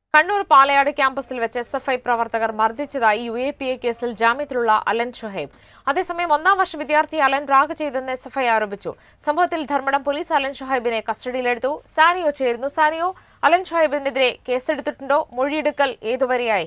കണ്ണൂർ പാലയാട് ക്യാമ്പസിൽ വെച്ച് S F I പ്രവർത്തകർ മർദ്ദിച്ചതായി യു എ പി എ കേസിൽ ജാമ്യത്തിലുള്ള അലൻ ഷുഹൈബ് അതേസമയം ഒന്നാം വർഷ വിദ്യാർത്ഥി അലൻ റാഗ് ചെയ്തെന്ന് എസ് എഫ് ഐ ആരോപിച്ചു സംഭവത്തിൽ ധർമ്മടം പോലീസ് അലൻ ഷുഹൈബിനെ കസ്റ്റഡിയിലെടുത്തു സാനിയോ ചേരുന്നു സാനിയോ അലൻ ഷുഹൈബിനെതിരെ കേസെടുത്തിട്ടുണ്ടോ മൊഴിയെടുക്കൽ ഏതുവരെയായി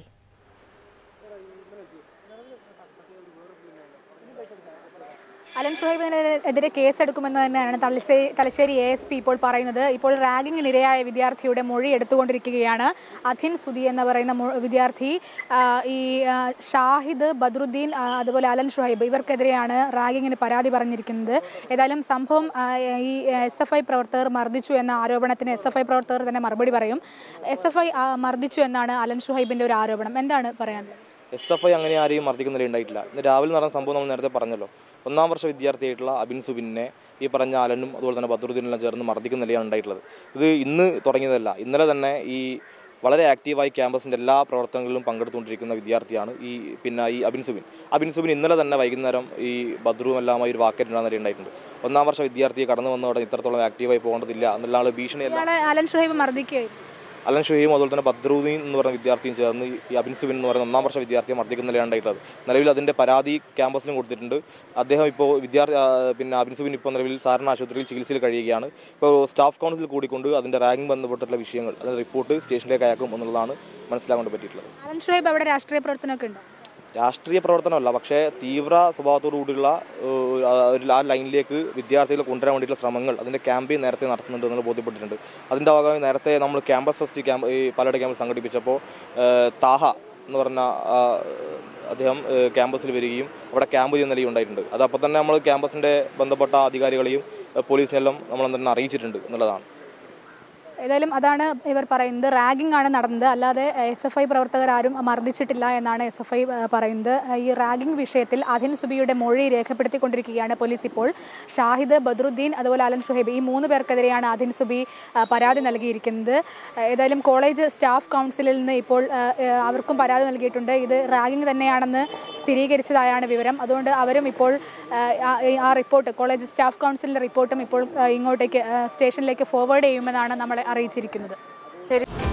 അലൻ ഷുഹൈബിനെതിരെ കേസെടുക്കുമെന്ന് തന്നെയാണ് Thalassery Thalassery A S P ഇപ്പോൾ പറയുന്നത് ഇപ്പോൾ റാഗിങ്ങിന് ഇരയായ വിദ്യാർത്ഥിയുടെ മൊഴി എടുത്തുകൊണ്ടിരിക്കുകയാണ് അധിൻ സുധി എന്ന് പറയുന്ന മൊ- വിദ്യാർത്ഥി ആ, ഈ ആ, ഷാഹിദ് ബദ്രുദ്ദീൻ ആ, അതുപോലെ അലൻ ഷുഹൈബ് ഇവർക്കെതിരെയാണ് റാഗിങ്ങിന് പരാതി പറഞ്ഞിരിക്കുന്നത് ഏതായാലും സംഭവം ആ, ഈ എസ് എഫ് ഐ പ്രവർത്തകർ മർദ്ദിച്ചു എന്ന ആരോപണത്തിന് എസ് എഫ് ഐ പ്രവർത്തകർ തന്നെ മറുപടി പറയും എസ് എഫ് ഐ മർദ്ദിച്ചു എന്നാണ് അലൻ ഷുഹൈബിന്റെ ഒരു ആരോപണം എന്താണ് പറയാൻ എസ് എഫ് ഐ അങ്ങനെ ആരെയും മർദ്ദിക്കുന്നതിൽ ഉണ്ടായിട്ടില്ല ഇന്ന് രാവിലെ നടന്ന സംഭവം നമ്മൾ നേരത്തെ പറഞ്ഞല്ലോ ഒന്നാം വർഷ വിദ്യാർത്ഥിയായിട്ടുള്ള അബിൻ സുബിനെ ഈ പറഞ്ഞ അലനും അതുപോലെ തന്നെ ബദറുദ്ദീനെല്ലാം ചേർന്ന് മർദ്ദിക്കുന്ന നിലയാണ് ഉണ്ടായിട്ടുള്ളത് ഇത് ഇന്ന് തുടങ്ങിയതല്ല ഇന്നലെ തന്നെ ഈ വളരെ ആക്റ്റീവായി ക്യാമ്പസിൻ്റെ എല്ലാ പ്രവർത്തനങ്ങളിലും പങ്കെടുത്തുകൊണ്ടിരിക്കുന്ന വിദ്യാർത്ഥിയാണ് ഈ പിന്നെ ഈ അബിൻ സുബിൻ അബിൻ സുബിൻ ഇന്നലെ തന്നെ വൈകുന്നേരം ഈ ബദ്രുവും എല്ലാമായി ഒരു വാക്കേറ്റുണ്ടാകുന്ന നില ഉണ്ടായിട്ടുണ്ട് ഒന്നാം വർഷ വിദ്യാർത്ഥിയെ കടന്നു വന്നതോടെ ഇത്രത്തോളം ആക്റ്റീവായി പോകേണ്ടതില്ല എന്നുള്ള ആൾ ഭീഷണിയല്ല ഇയാളെ അലൻ ഷുഹൈബ് മർദ്ദിക്കുകയായിരുന്നു അലൻ ഷുഹയും അതുപോലെ തന്നെ ബദ്രുദ്ദീൻ എന്ന് പറയുന്ന വിദ്യാർത്ഥിയും ചേർന്ന് ഈ അബിൻ സുബിൻ എന്ന് പറയുന്ന ഒന്നാം വർഷ വിദ്യാർത്ഥിയെ മർദ്ദിക്കുന്ന നിലയാണ് ഉണ്ടായിട്ടുള്ളത് നിലവിൽ അതിന്റെ പരാതി ക്യാമ്പസിലും കൊടുത്തിട്ടുണ്ട് അദ്ദേഹം ഇപ്പോൾ വിദ്യാർത്ഥി ആ, പിന്നെ അബിൻ സുബിൻ ഇപ്പോൾ നിലവിൽ സാധാരണ ആശുപത്രിയിൽ ചികിത്സയിൽ കഴിയുകയാണ് ഇപ്പോൾ സ്റ്റാഫ് കൗൺസിൽ കൂടിക്കൊണ്ട് അതിന്റെ റാങ്കിങ് ബന്ധപ്പെട്ടുള്ള വിഷയങ്ങൾ അതിന്റെ റിപ്പോർട്ട് സ്റ്റേഷനിലേക്ക് അയക്കും എന്നുള്ളതാണ് മനസ്സിലാക്കാൻ പറ്റിയിട്ടുള്ളത് അലൻ ഷുഹൈബ് അവിടെ രാഷ്ട്രീയ പ്രവർത്തനമൊക്കെ ഉണ്ടോ രാഷ്ട്രീയ പ്രവർത്തനമല്ല പക്ഷേ തീവ്ര സ്വഭാവത്തോടു കൂടിയുള്ള ഏഹ്, ആ ഒരു ആ ലൈനിലേക്ക് വിദ്യാർത്ഥികളെ കൊണ്ടുവരാൻ വേണ്ടിയിട്ടുള്ള ശ്രമങ്ങൾ അതിൻ്റെ ക്യാമ്പയിൻ നേരത്തെ നടത്തുന്നുണ്ട് എന്നുള്ള ബോധ്യപ്പെട്ടിട്ടുണ്ട് അതിൻ്റെ ഭാഗമായി നേരത്തെ നമ്മൾ ക്യാമ്പസ് ഫെസ്റ്റ് ക്യാമ്പ് ഈ പാലയുടെ ക്യാമ്പ് സംഘടിപ്പിച്ചപ്പോൾ ഏഹ്, താഹ എന്ന് പറഞ്ഞ ആ, അദ്ദേഹം ഏഹ്, ക്യാമ്പസിൽ വരികയും അവിടെ ക്യാമ്പ് ചെയ്യുന്ന നിലയും ഉണ്ടായിട്ടുണ്ട് അത് അപ്പോൾ തന്നെ നമ്മൾ ക്യാമ്പസിൻ്റെ ബന്ധപ്പെട്ട അധികാരികളെയും ഏഹ്, പോലീസിനെല്ലാം നമ്മൾ തന്നെ അറിയിച്ചിട്ടുണ്ട് എന്നുള്ളതാണ് ഏതായാലും അതാണ് ഇവർ പറയുന്നത് റാഗിംഗ് ആണ് നടന്നത് അല്ലാതെ എസ് എഫ് ഐ പ്രവർത്തകർ ആരും മർദ്ദിച്ചിട്ടില്ല എന്നാണ് എസ് എഫ് ഐ പറയുന്നത് ഈ റാഗിംഗ് വിഷയത്തിൽ അധിൻ സുബിയുടെ മൊഴി രേഖപ്പെടുത്തിക്കൊണ്ടിരിക്കുകയാണ് പോലീസ് ഇപ്പോൾ ഷാഹിദ് ബദ്രുദ്ദീൻ അതുപോലെ അലൻ ഷുഹൈബ് ഈ മൂന്ന് പേർക്കെതിരെയാണ് അധിൻ സുബി ആ, പരാതി നൽകിയിരിക്കുന്നത് ഏതായാലും കോളേജ് സ്റ്റാഫ് കൗൺസിലിൽ നിന്ന് ഇപ്പോൾ ആ, ആ, അവർക്കും പരാതി നൽകിയിട്ടുണ്ട് ഇത് റാഗിംഗ് തന്നെയാണെന്ന് സ്ഥിരീകരിച്ചതായാണ് വിവരം അതുകൊണ്ട് അവരും ഇപ്പോൾ ആ, ആ- ആ റിപ്പോർട്ട് കോളേജ് സ്റ്റാഫ് കൗൺസിലിൻ്റെ റിപ്പോർട്ടും ഇപ്പോൾ ആ, ഇങ്ങോട്ടേക്ക് ആ, സ്റ്റേഷനിലേക്ക് ഫോർവേഡ് ചെയ്യുമെന്നാണ് നമ്മളെ അറിയിച്ചിരിക്കുന്നത് ശരി